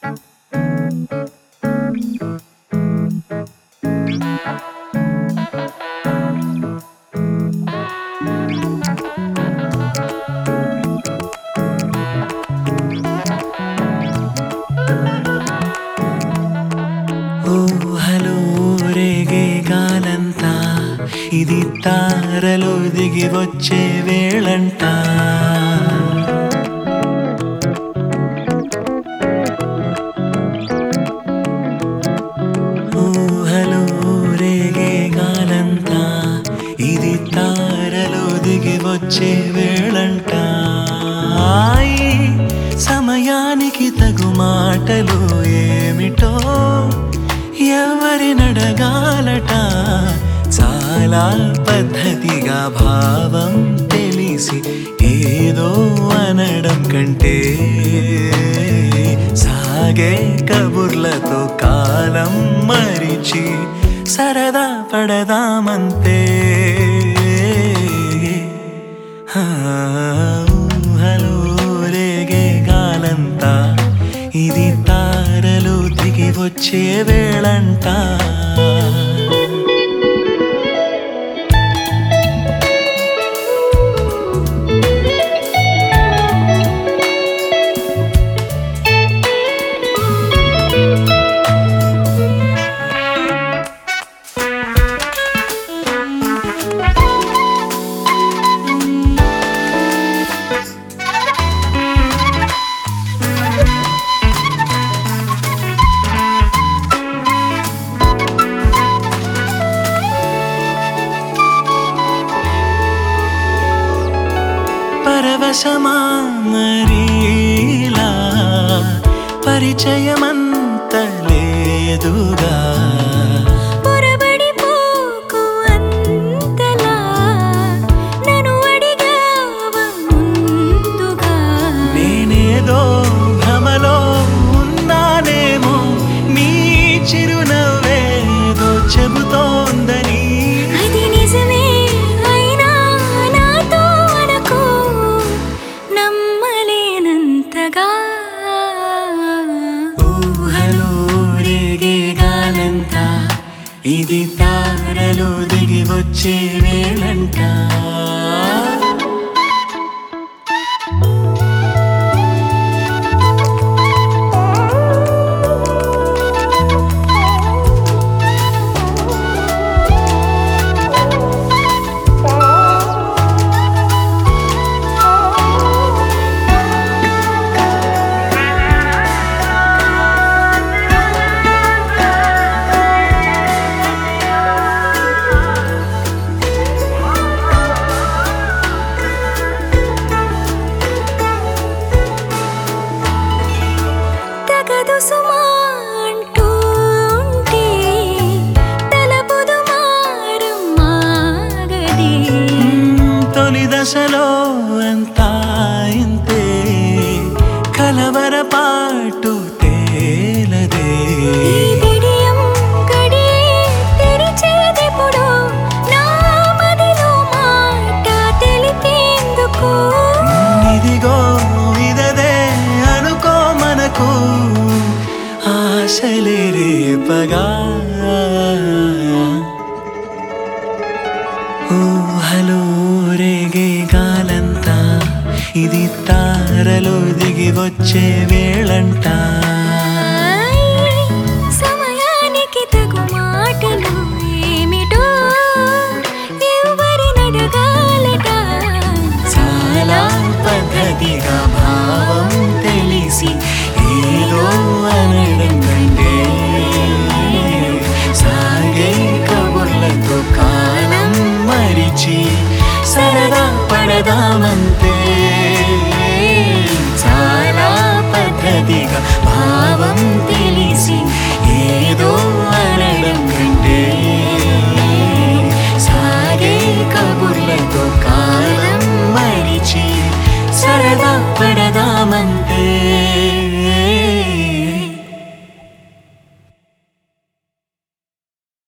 ఊహలో రేగే గాలంతా ఇది తారలో దిగి వచ్చే వేళంట ఊహలో రేగే గాలంతా ఇది తారలో దిగి వచ్చే వేళంట ఈ సమయానికి తగు మాటలు ఏమిటో ఎవరి నడగాలట చాలా పద్ధతిగా భావం తెలిసి ఏదో అనడం కంటే సాగే కబుర్లతో కాలం మరిచి సరదా పడదామంతే హా, ఊహలో రేగే గాలంతా ఇది తారలు దిగి వచ్చే వేళంట పరవశమా మరీలా పరిచయమంత లేదుగా పొరబడి పోకు అంతలా నన్ను అడిగావ ముందుగా నేనేదో భ్రమలో ఉన్నానేమో నీ చిరునవ్వేదో చెబుతోందని అది నిజమే అయినా నాతో అనకు నమ్మలేనంతగా ఊహలో రేగే గాలంతా ఇది తారలు దిగి వచ్చే వేళంట తగదు సుమా అంటూ ఉంటే తలపుదు మారం మాగది తొలి దశలో అంతా ఇంతే కలవరపాటు తేలదే ఈ విడియం గడియే తెరిచేదెప్పుడు నా మదిలో మాట తెలిపేందుకు ఇదిగో ఇదదే అనుకో మనకు ఆశలే రేపగా ఊహలో రేగే గాలంతా ఇది తారలో దిగి వచ్చే వేళంట సమయానికి తగు మాటలు ఏమిటో ఎవరి నడగాలట చాలా పద్ధతిగా భావం తెలిసి ఏదో అనడం కంటే సాగే కబుర్లతో కాలం మరిచి సరదా పడదామంతే చాలా పద్ధతిగా భావం తెలిసి ఏదో అనడం